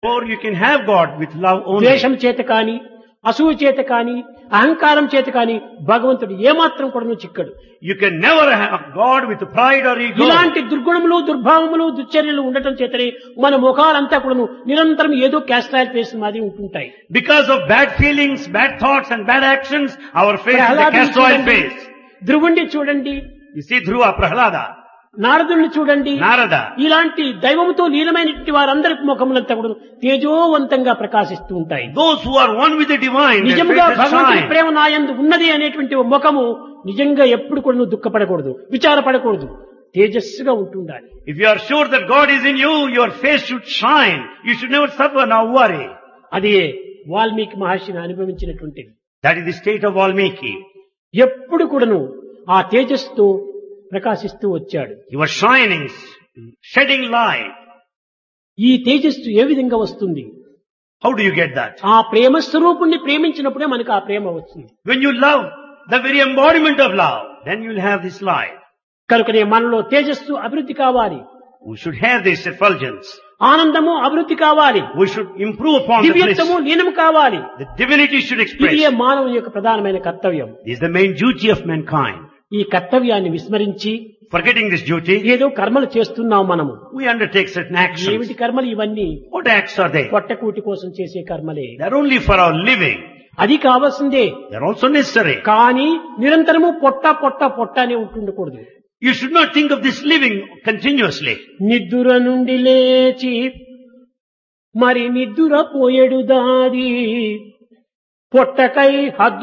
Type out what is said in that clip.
Or you can have God with love only. ద్వేషం చేత కాని అసూయ చేత కాని అహంకారం చేత కాని భగవంతుడు ఏమాత్రం కూడా చిక్కడు You can never have God with pride or ego. ఇలాంటి దుర్గుణములు దుర్భావములు దుశ్చర్యలు ఉండటం చేతనే మన ముఖాలంతా కూడాను నిరంతరం ఏదో క్యాస్ట్రాయిల్ ఫేస్ మాది ఉంటుంటాయి Because of bad feelings, bad thoughts and bad actions, our face is a ప్రహ్లాదుని castor oil చూడండి, face. ధ్రువుణ్ణి చూడండి You see Dhruva, Prahlada, నారదుల్ని చూడండి Narada. ఇలాంటి దైవముతో లీనమైనటువంటి వారందరి ముఖములంతా కూడా తేజోవంతంగా ప్రకాశిస్తూ ఉంటాయి Those who are one with the divine, their నిజంగా faces భగవంతుని shine. ప్రేమ నాయందు ఉన్నది అనేటువంటి ఓ ముఖము నిజంగా ఎప్పుడు కూడా నువ్వు దుఃఖపడకూడదు విచారపడకూడదు తేజస్సుగా ఉంటుండాలి If you are sure that God is in you, your face should shine. You should never suffer nor worry. అదే వాల్మీకి మహర్షిని అనుభవించినటువంటిది That is the state of Valmiki. ఎప్పుడు కూడాను ఆ తేజస్సుతో ప్రకాశిస్తూ వచ్చాడు He was shining, shedding light. ఈ తేజస్సు ఏ విధంగా వస్తుంది How do you get that? ఆ ప్రేమ స్వరూపుణ్ణి ప్రేమించినప్పుడే మనకు ఆ ప్రేమ వస్తుంది When you love the very embodiment of love, then you'll have this light. కనుకనే మనలో తేజస్సు అభివృద్ధి కావాలి We should have this effulgence. ఆనందము అభివృద్ధి కావాలి We should improve upon the bliss. దివ్యత్వము లీనము కావాలి The divinity should ఇది express. మానవుని యొక్క ప్రధానమైన కర్తవ్యం This is the main duty of mankind. ఈ కర్తవ్యాన్ని విస్మరించి Forgetting this duty, ఏదో కర్మలు చేస్తున్నాం మనము we undertake certain actions. ఏమిటి కర్మలు ఇవన్నీ What acts are they? పొట్టకూటి కోసం చేసే కర్మలే They're only for our living. అది కావాల్సిందే They're also necessary. కానీ నిరంతరము పొట్ట పొట్ట పొట్ట అనే ఉంటుండకూడదు You should not think of this living continuously. నిద్దుర నుండి లేచి మరి నిద్దుర పోయేడు దారి పొట్టకై హద్దు